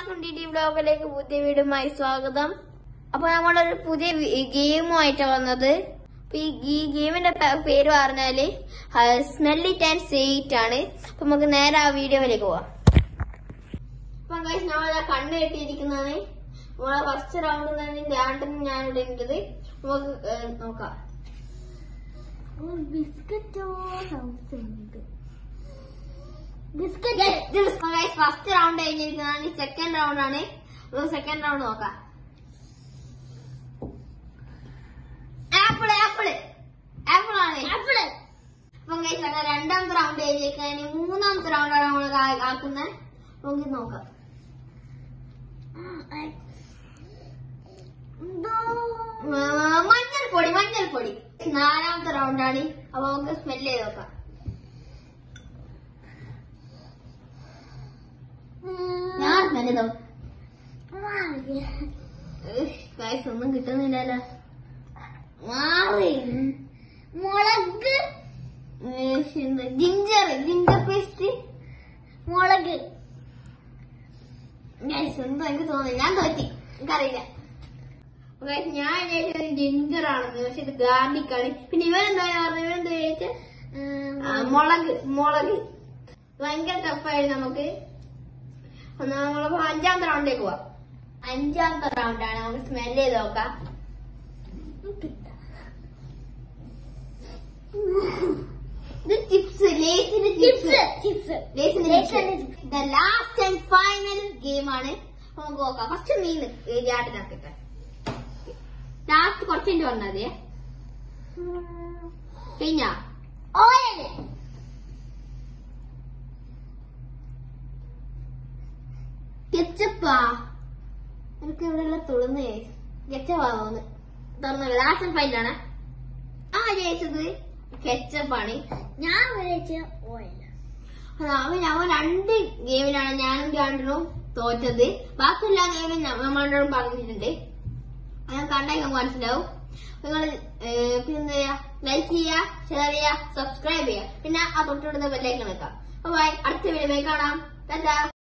എല്ലാവർക്കും T T ബ്ലോഗിലേക്ക് പുതിയ വീടുമായി സ്വാഗതം അപ്പൊ നമ്മളൊരു പുതിയ ഗെയിമുമായിട്ടാണ് വന്നത് അപ്പൊ ഈ ഈ ഗെയിമിന്റെ പേ- പേര് പറഞ്ഞാല് സ്മെല്ലി ആൻഡ് സെയിറ്റ് ആണ് അപ്പൊ നമുക്ക് നേരെ ആ വീഡിയോയിലേക്ക് പോവാം അപ്പൊ guys, നമ്മളെ കണ്ണ് കെട്ടിയിരിക്കുന്നതാണ് നമ്മളെ ഫസ്റ്റ് റൗണ്ട് തന്നെ രണ്ടെണ്ണം ഞാൻ ഇവിടെ ഉണ്ടത് നമുക്ക് ഏ, നോക്കാം ബിസ്ക്കറ്റോ ഫസ്റ്റ് റൗണ്ട് കഴിഞ്ഞിരിക്കുന്നതാണ് സെക്കൻഡ് റൗണ്ട് ആണ് സെക്കൻഡ് റൗണ്ട് നോക്കാം ആപ്പിള് ആപ്പിള് ആപ്പിൾ ആണ് ആപ്പിള് അപ്പം കഴിച്ച അങ്ങനെ രണ്ടാമത്തെ റൗണ്ട് കഴിഞ്ഞിരിക്കാൻ ഇനി മൂന്നാമത്തെ റൗണ്ടാണ് നമ്മൾ ആക്കുന്നത് നമുക്ക് ഇത് നോക്കാം ആ, മഞ്ഞൾപ്പൊടി മഞ്ഞൾപ്പൊടി നാലാമത്തെ റൗണ്ടാണ് അപ്പൊ നമുക്ക് സ്മെല് ചെയ്ത് നോക്കാം ഞാൻ സ്മെല് ചെയ്തോ ഗൈസ് ഒന്നും കിട്ടുന്നില്ലല്ലോ മാറി മുളക് ജിഞ്ചർ ജിഞ്ചർ പേസ്റ്റ് മുളക് ഗൈസ് എന്തോ എനിക്ക് തോന്നി ഞാൻ തോറ്റി എനിക്കറിയില്ല ഗൈസ് ഞാൻ വിചാരിച്ചത് ജിഞ്ചർ ആണെന്ന് പക്ഷെ ഇത് ഗാർലിക് ആണ് പിന്നെ ഇവനെന്താ പറഞ്ഞു ഇവനെന്താ വിചാരിച്ച മുളക് മുളക് ഭയങ്കര ടഫായിരുന്നു നമുക്ക് എന്നാ നമ്മളിപ്പോ അഞ്ചാമത്തെ റൗണ്ടിലേക്ക് പോവാം അഞ്ചാമത്തെ റൗണ്ടാണ് നമുക്ക് സ്മെല് ചെയ്ത് നോക്കാം ഇത് ചിപ്സ് ലേസിന്റെ ചിപ്സ് ചിപ്സ് ലേസിന്റെ ലേസിന്റെ chips the last and final game ആണ് അപ്പൊ നമുക്ക് നോക്കാം ഫസ്റ്റ് നീ ചാട്ടിനാക്കിട്ടെ ലാസ്റ്റ് കുറച്ചിട്ട് പറഞ്ഞാൽ മതിയേ കഴിഞ്ഞാ ഓയിൽ കെച്ചപ്പാ എനിക്ക് ഇവിടെ തുളുന്നേ കെച്ചപ്പാ തോന്നുന്നു തുറന്നത് ലാസ്റ്റ് ആൻഡ് ഫൈനൽ ആണ് ആ ജയിച്ചത് കെച്ചപ്പാണ് ഞാൻ വിളിച്ച ഓയിൽ അവൻ അവൻ രണ്ട് ഗെയിമിലാണ് ഞാനും രണ്ടിനും തോറ്റത് ബാക്കി എല്ലാ ഗെയിമും നമ്മളോടും പറഞ്ഞിട്ടുണ്ട് അത് കണ്ടാൽ മനസ്സിലാവും നിങ്ങൾ പിന്നെന്താ ചെയ്യാ ലൈക്ക് ചെയ്യുക ഷെയർ ചെയ്യുക സബ്സ്ക്രൈബ് ചെയ്യുക പിന്നെ ആ തൊട്ടടുത്ത ബെല്ലൈക്കൺ വെക്കാം ബൈ അടുത്ത വീഡിയോ കാണാം ടാറ്റാ